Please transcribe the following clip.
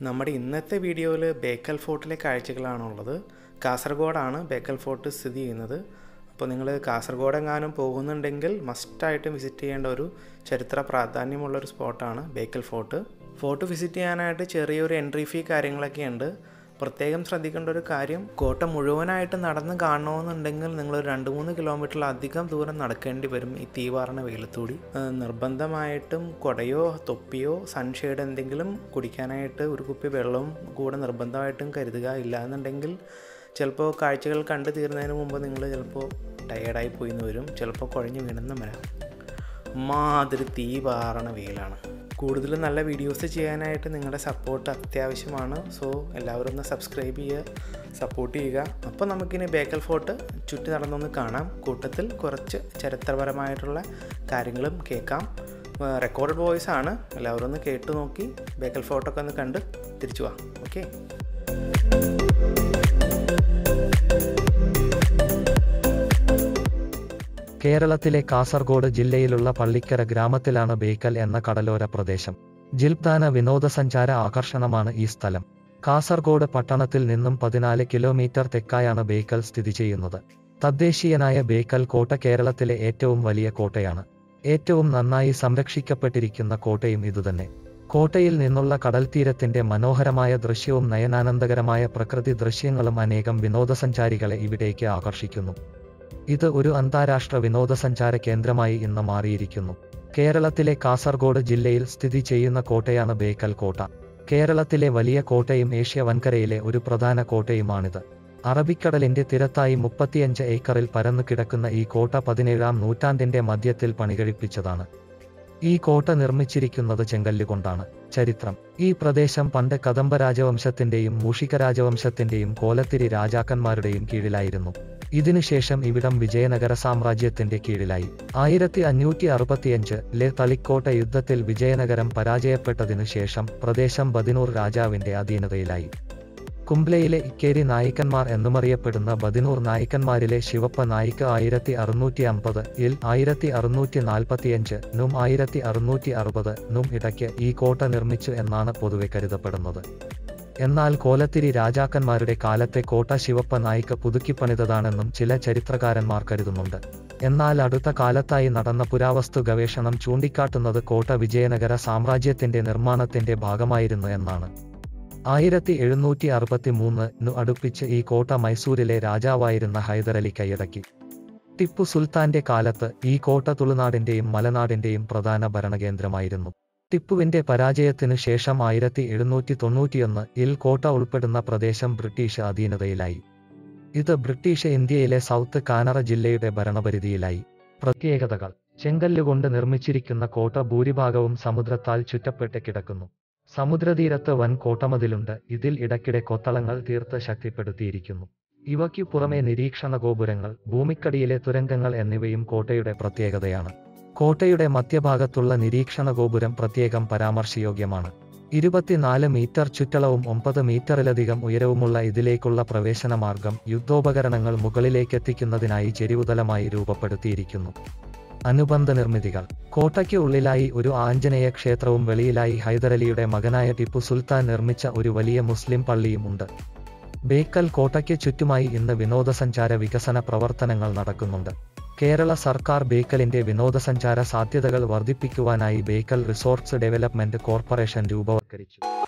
നമ്മുടെ ഇന്നത്തെ വീഡിയോയിൽ ബേക്കൽ ഫോർട്ടിലെ കാഴ്ചകളാണുള്ളത് കാസർഗോഡാണ് ബേക്കൽ ഫോർട്ട് സ്ഥിതി ചെയ്യുന്നത് അപ്പോൾ നിങ്ങൾ കാസർഗോഡ് എങ്ങാനും പോകുന്നുണ്ടെങ്കിൽ മസ്റ്റായിട്ടും വിസിറ്റ് ചെയ്യേണ്ട ഒരു ചരിത്ര പ്രാധാന്യമുള്ളൊരു സ്പോട്ടാണ് ബേക്കൽ ഫോർട്ട് ഫോർട്ട് വിസിറ്റ് ചെയ്യാനായിട്ട് ചെറിയൊരു എൻട്രി ഫീ കാര്യങ്ങളൊക്കെ ഉണ്ട് പ്രത്യേകം ശ്രദ്ധിക്കേണ്ട ഒരു കാര്യം കോട്ട മുഴുവനായിട്ട് നടന്ന് കാണണമെന്നുണ്ടെങ്കിൽ നിങ്ങൾ രണ്ട് മൂന്ന് കിലോമീറ്ററിലധികം ദൂരം നടക്കേണ്ടി വരും ഈ തീവാറണ വെയിലത്തൂടി ഏഹ് നിർബന്ധമായിട്ടും കുടയോ തൊപ്പിയോ സൺഷെയ്ഡ് എന്തെങ്കിലും കുടിക്കാനായിട്ട് ഒരു കുപ്പി വെള്ളവും കൂടെ നിർബന്ധമായിട്ടും കരുതുക ഇല്ലാന്നുണ്ടെങ്കിൽ ചിലപ്പോൾ കാഴ്ചകൾ കണ്ടു തീർന്നതിന് മുമ്പ് നിങ്ങൾ ചിലപ്പോൾ ടയേർഡായി പോയി എന്ന് വരും ചിലപ്പോൾ കുഴഞ്ഞു വീണെന്നും വരാം മാതിരി തീ പാറണ വെയിലാണ് കൂടുതൽ നല്ല വീഡിയോസ് ചെയ്യാനായിട്ട് നിങ്ങളുടെ സപ്പോർട്ട് അത്യാവശ്യമാണ് സോ എല്ലാവരും ഒന്ന് സബ്സ്ക്രൈബ് ചെയ്യുക സപ്പോർട്ട് ചെയ്യുക അപ്പോൾ നമുക്കിനി ബേക്കൽ ഫോർട്ട് ചുറ്റി നടന്നൊന്ന് കാണാം കൂട്ടത്തിൽ കുറച്ച് ചരിത്രപരമായിട്ടുള്ള കാര്യങ്ങളും കേൾക്കാം റെക്കോർഡ് വോയിസ് ആണ് എല്ലാവരും ഒന്ന് കേട്ടു നോക്കി ബേക്കൽ ഫോർട്ടൊക്കെ ഒന്ന് കണ്ട് തിരിച്ചു പോവാം ഓക്കെ കേരളത്തിലെ കാസർഗോഡ് ജില്ലയിലുള്ള പള്ളിക്കര ഗ്രാമത്തിലാണ് ബേക്കൽ എന്ന കടലോര പ്രദേശം ജിൽപ്താന വിനോദസഞ്ചാര ആകർഷണമാണ് ഈ സ്ഥലം കാസർഗോഡ് പട്ടണത്തിൽ നിന്നും പതിനാല് കിലോമീറ്റർ തെക്കായാണ് ബേക്കൽ സ്ഥിതി ചെയ്യുന്നത് തദ്ദേശീയനായ ബേക്കൽ കോട്ട കേരളത്തിലെ ഏറ്റവും വലിയ കോട്ടയാണ് ഏറ്റവും നന്നായി സംരക്ഷിക്കപ്പെട്ടിരിക്കുന്ന കോട്ടയും ഇതുതന്നെ കോട്ടയിൽ നിന്നുള്ള കടൽത്തീരത്തിന്റെ മനോഹരമായ ദൃശ്യവും നയനാനന്ദകരമായ പ്രകൃതി ദൃശ്യങ്ങളും അനേകം വിനോദസഞ്ചാരികളെ ഇവിടേക്ക് ആകർഷിക്കുന്നു ഇത് ഒരു അന്താരാഷ്ട്ര വിനോദസഞ്ചാര കേന്ദ്രമായി ഇന്ന് മാറിയിരിക്കുന്നു കേരളത്തിലെ കാസർഗോഡ് ജില്ലയിൽ സ്ഥിതി ചെയ്യുന്ന കോട്ടയാണ് ബേക്കൽ കോട്ട കേരളത്തിലെ വലിയ കോട്ടയും ഏഷ്യ വൻകരയിലെ ഒരു പ്രധാന കോട്ടയുമാണിത് അറബിക്കടലിന്റെ തിരത്തായി മുപ്പത്തിയഞ്ച് ഏക്കറിൽ പരന്നു കിടക്കുന്ന ഈ കോട്ട പതിനേഴാം നൂറ്റാണ്ടിന്റെ മധ്യത്തിൽ പണികഴിപ്പിച്ചതാണ് ഈ കോട്ട നിർമ്മിച്ചിരിക്കുന്നത് ചെങ്കല്ലുകൊണ്ടാണ് ചരിത്രം ഈ പ്രദേശം പണ്ട് കദംബ രാജവംശത്തിന്റെയും മൂഷിക രാജവംശത്തിന്റെയും കോലത്തിരി രാജാക്കന്മാരുടെയും കീഴിലായിരുന്നു ഇതിനുശേഷം ഇവിടം വിജയനഗര സാമ്രാജ്യത്തിന്റെ കീഴിലായി ആയിരത്തി അഞ്ഞൂറ്റി അറുപത്തിയഞ്ച് ലെ തളിക്കോട്ട യുദ്ധത്തിൽ വിജയനഗരം പരാജയപ്പെട്ടതിനു ശേഷം പ്രദേശം ബദിനൂർ രാജാവിന്റെ അധീനതയിലായി കുംബ്ലയിലെ ഇക്കേരി നായിക്കന്മാർ എന്നുമറിയപ്പെടുന്ന ബദിനൂർ നായിക്കന്മാരിലെ ശിവപ്പ നായിക്ക് ആയിരത്തി അറുന്നൂറ്റി അമ്പത് ഇൽ ആയിരത്തി അറുന്നൂറ്റി നാൽപ്പത്തിയഞ്ച് നും ആയിരത്തി അറുന്നൂറ്റി അറുപത് നും ഇടയ്ക്ക് ഈ കോട്ട നിർമ്മിച്ചു എന്നാണ് പൊതുവെ കരുതപ്പെടുന്നത് എന്നാൽ കോലത്തിരി രാജാക്കന്മാരുടെ കാലത്തെ കോട്ട ശിവപ്പ നായിക്ക് പുതുക്കിപ്പണിതതാണെന്നും ചില ചരിത്രകാരന്മാർ കരുതുന്നുണ്ട് എന്നാൽ അടുത്ത കാലത്തായി നടന്ന പുരാവസ്തു ഗവേഷണം ചൂണ്ടിക്കാട്ടുന്നത് കോട്ട വിജയനഗര സാമ്രാജ്യത്തിന്റെ നിർമ്മാണത്തിന്റെ ഭാഗമായിരുന്നു എന്നാണ് ആയിരത്തി എഴുന്നൂറ്റി അറുപത്തി മൂന്ന് അടുപ്പിച്ച് ഈ കോട്ട മൈസൂരിലെ രാജാവായിരുന്ന ഹൈദരലി കൈയടക്കി ടിപ്പു സുൽത്താന്റെ കാലത്ത് ഈ കോട്ട തുളുനാടിന്റെയും മലനാടിന്റെയും പ്രധാന ഭരണകേന്ദ്രമായിരുന്നു ടിപ്പുവിന്റെ പരാജയത്തിനു ശേഷം ആയിരത്തി എഴുന്നൂറ്റി തൊണ്ണൂറ്റിയൊന്ന് ഇൽ കോട്ട ഉൾപ്പെടുന്ന പ്രദേശം ബ്രിട്ടീഷ് അധീനതയിലായി ഇത് ബ്രിട്ടീഷ് ഇന്ത്യയിലെ സൗത്ത് കാനറ ജില്ലയുടെ ഭരണപരിധിയിലായി പ്രത്യേകതകൾ ചെങ്കല്ലുകൊണ്ട് നിർമ്മിച്ചിരിക്കുന്ന കോട്ട ഭൂരിഭാഗവും സമുദ്രത്താൽ ചുറ്റപ്പെട്ട് കിടക്കുന്നു സമുദ്രതീരത്ത് വൻ കോട്ടമതിലുണ്ട് ഇതിൽ ഇടയ്ക്കിടെ കൊത്തളങ്ങൾ തീർത്ത് ശക്തിപ്പെടുത്തിയിരിക്കുന്നു ഇവയ്ക്കു പുറമെ നിരീക്ഷണ ഗോപുരങ്ങൾ ഭൂമിക്കടിയിലെ തുരങ്കങ്ങൾ എന്നിവയും കോട്ടയുടെ പ്രത്യേകതയാണ് കോട്ടയുടെ മധ്യഭാഗത്തുള്ള നിരീക്ഷണ ഗോപുരം പ്രത്യേകം പരാമർശയോഗ്യമാണ് ഇരുപത്തിനാല് മീറ്റർ ചുറ്റളവും ഒമ്പത് മീറ്ററിലധികം ഉയരവുമുള്ള ഇതിലേക്കുള്ള പ്രവേശന മാർഗം യുദ്ധോപകരണങ്ങൾ മുകളിലേക്കെത്തിക്കുന്നതിനായി ചെരിവുതലമായി രൂപപ്പെടുത്തിയിരിക്കുന്നു അനുബന്ധ നിർമ്മിതികൾ കോട്ടയ്ക്ക് ഉള്ളിലായി ഒരു ആഞ്ജനേയ ക്ഷേത്രവും വെളിയിലായി ഹൈദരലിയുടെ മകനായ ടിപ്പു സുൽത്താൻ നിർമ്മിച്ച ഒരു വലിയ മുസ്ലിം പള്ളിയും ഉണ്ട് ബേക്കൽ കോട്ടയ്ക്ക് ചുറ്റുമായി ഇന്ന് വിനോദസഞ്ചാര വികസന പ്രവർത്തനങ്ങൾ നടക്കുന്നുണ്ട് കേരള സർക്കാർ ബേക്കലിന്റെ വിനോദസഞ്ചാര സാധ്യതകൾ വർദ്ധിപ്പിക്കുവാനായി ബേക്കൽ റിസോർട്ട്സ് ഡെവലപ്മെന്റ് കോർപ്പറേഷൻ രൂപവത്കരിച്ചു